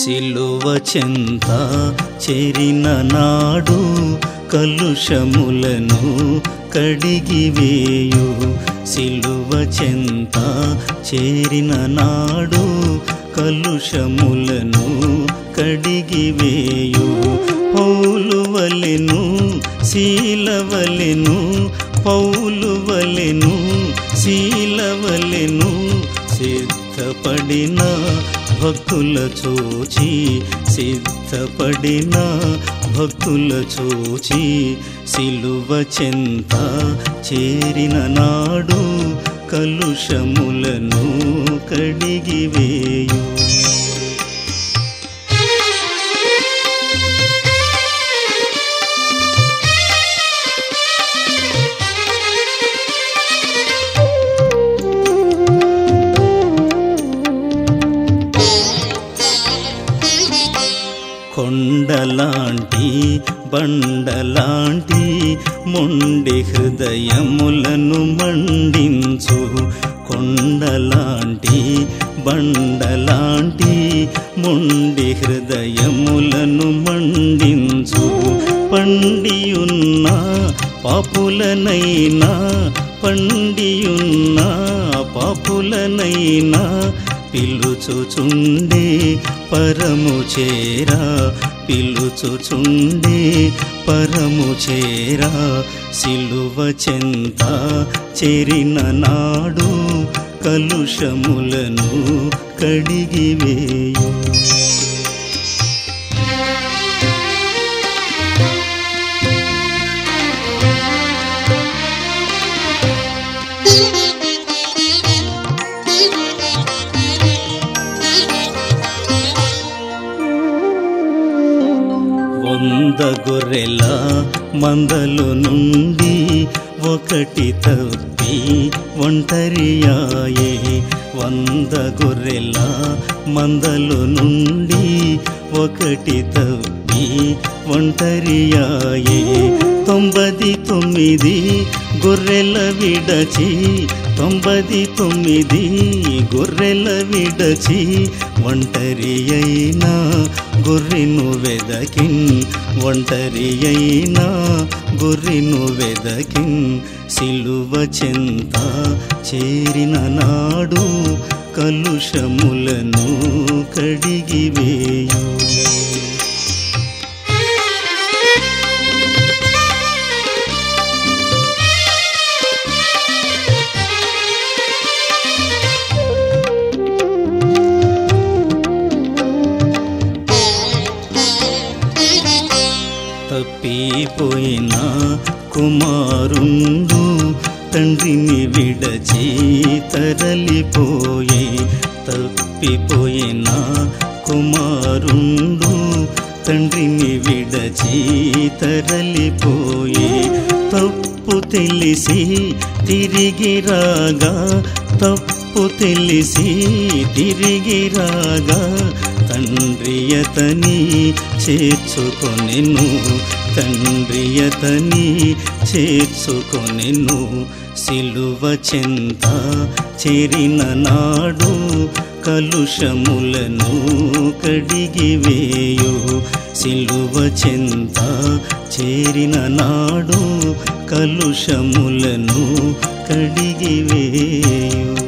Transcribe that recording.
సిలువ చెంత చేరిన నాడు కలుషములను కడిగివేయు సిలువ చెంత చేరిన నాడు కలుషములను కడిగివేయు పౌలు వలెను శీలవలెను పౌలు వలెను శీలవలెను సిద్ధపడిన భక్తుల చూచి సిద్ధపడిన భక్తుల చూచి సిలువ చెంత చేరిన నాడు కలుషములను కడిగివేయు కొండలాంటి బండలాంటి మొండి హృదయములను మండించు కొండలాంటి బండలాంటి మొండి హృదయములను మండించు పండియున్న పాపులనైనా పండియున్న పాపులనైనా పిలుచుచుండే పరము చేరా పిలుచుచుండే పరము చేరా సిలువ చెంత చేరిన నాడు కలుషములను కడిగివేయు వంద గొర్రెల మందలు నుండి ఒకటి తప్పి ఒంటరియాయే వంద గొర్రెల మందలు నుండి ఒకటి తప్పి ఒంటరియాయే తొంభది తొమ్మిది గొర్రెల విడచి తొంభది తొమ్మిది గొర్రెల విడచి ఒంటరి అయినా గొర్రెను వెదకిన్ ఒంటరి అయినా గొర్రెను వెదకిన్ సిలువ చెంత చేరిన నాడు కలుషములను కడిగివేయు తప్పిపోయిన కుమారుండు తండ్రిని విడచి తరలిపోయే తప్పిపోయిన కుమారుండు తండ్రిని విడచి తరలిపోయే తప్పు తెలిసి తిరిగి రాగా తప్పు తెలిసి తిరిగి రాగా తండ్రియతని చేర్చుకొనెను తండ్రియతని చేర్చుకొనెను సిలువ చెంత చేరిన నాడు కలుషములను కడిగివేయు సిలువ చెంత చేరిన నాడు కలుషములను కడిగివేయు